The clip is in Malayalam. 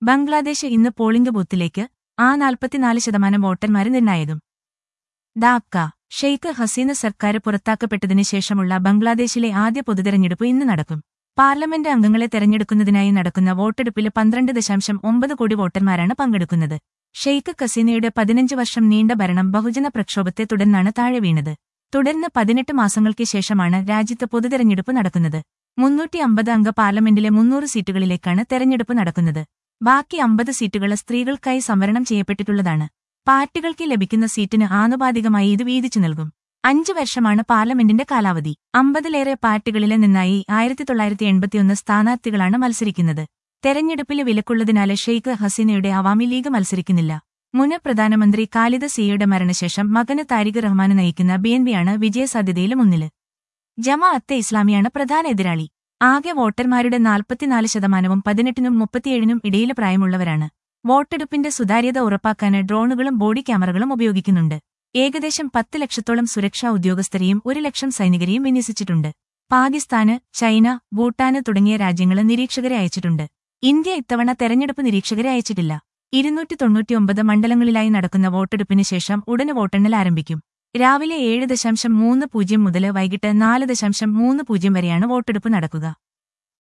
ബംഗ്ലാദേശ് ഇന്ന് പോളിംഗ് ബൂത്തിലേക്ക് ആ നാൽപ്പത്തിനാല് ശതമാനം വോട്ടർമാര് നിർണായകം ഡാക്ക ഷെയ്ഖ് ഹസീന സർക്കാർ പുറത്താക്കപ്പെട്ടതിന് ശേഷമുള്ള ബംഗ്ലാദേശിലെ ആദ്യ പൊതുതെരഞ്ഞെടുപ്പ് ഇന്ന് നടക്കും പാർലമെന്റ് അംഗങ്ങളെ തെരഞ്ഞെടുക്കുന്നതിനായി നടക്കുന്ന വോട്ടെടുപ്പിൽ പന്ത്രണ്ട് ദശാംശം ഒമ്പത് കോടി വോട്ടർമാരാണ് പങ്കെടുക്കുന്നത് ഷെയ്ഖ് ഹസീനയുടെ പതിനഞ്ച് വർഷം നീണ്ട ഭരണം ബഹുജന പ്രക്ഷോഭത്തെ തുടർന്നാണ് താഴെ വീണത് തുടർന്ന് പതിനെട്ട് മാസങ്ങൾക്ക് ശേഷമാണ് രാജ്യത്ത് പൊതുതെരഞ്ഞെടുപ്പ് നടക്കുന്നത് മുന്നൂറ്റി അമ്പത് അംഗ പാർലമെന്റിലെ മുന്നൂറ് സീറ്റുകളിലേക്കാണ് തെരഞ്ഞെടുപ്പ് നടക്കുന്നത് ബാക്കി അമ്പത് സീറ്റുകൾ സ്ത്രീകൾക്കായി സംവരണം ചെയ്യപ്പെട്ടിട്ടുള്ളതാണ് പാർട്ടികൾക്ക് ലഭിക്കുന്ന സീറ്റിന് ആനുപാതികമായി ഇത് വീതിച്ചു നൽകും അഞ്ചു വർഷമാണ് പാർലമെന്റിന്റെ കാലാവധി അമ്പതിലേറെ പാർട്ടികളിലെ നിന്നായി ആയിരത്തി തൊള്ളായിരത്തി എൺപത്തിയൊന്ന് സ്ഥാനാർത്ഥികളാണ് മത്സരിക്കുന്നത് തെരഞ്ഞെടുപ്പിൽ വിലക്കുള്ളതിനാല് ഷെയ്ഖ് ഹസീനയുടെ അവാമി ലീഗ് മത്സരിക്കുന്നില്ല മുൻ പ്രധാനമന്ത്രി ഖാലിദ് സിയുടെ മരണശേഷം മകന് താരിഖ് റഹ്മാന് നയിക്കുന്ന ബിഎൻപിയാണ് വിജയസാധ്യതയിൽ മുന്നില് ജമാഅത്തെ ഇസ്ലാമിയാണ് പ്രധാന എതിരാളി ആകെ വോട്ടർമാരുടെ നാൽപ്പത്തിനാല് ശതമാനവും പതിനെട്ടിനും മുപ്പത്തിയേഴിനും ഇടയിൽ പ്രായമുള്ളവരാണ് വോട്ടെടുപ്പിന്റെ സുതാര്യത ഉറപ്പാക്കാൻ ഡ്രോണുകളും ബോഡി ക്യാമറകളും ഉപയോഗിക്കുന്നുണ്ട് ഏകദേശം പത്ത് ലക്ഷത്തോളം സുരക്ഷാ ഉദ്യോഗസ്ഥരെയും ഒരു ലക്ഷം സൈനികരെയും വിന്യസിച്ചിട്ടുണ്ട് പാകിസ്ഥാന് ചൈന ഭൂട്ടാന് തുടങ്ങിയ രാജ്യങ്ങൾ നിരീക്ഷകരെ അയച്ചിട്ടുണ്ട് ഇന്ത്യ ഇത്തവണ തെരഞ്ഞെടുപ്പ് നിരീക്ഷകരെ അയച്ചിട്ടില്ല ഇരുന്നൂറ്റി തൊണ്ണൂറ്റിയൊമ്പത് മണ്ഡലങ്ങളിലായി നടക്കുന്ന വോട്ടെടുപ്പിന് ശേഷം ഉടന് വോട്ടെണ്ണൽ ആരംഭിക്കും രാവിലെ ഏഴ് ദശാംശം മൂന്ന് പൂജ്യം മുതൽ വൈകിട്ട് നാല് ദശാംശം മൂന്ന് പൂജ്യം വരെയാണ് വോട്ടെടുപ്പ് നടക്കുക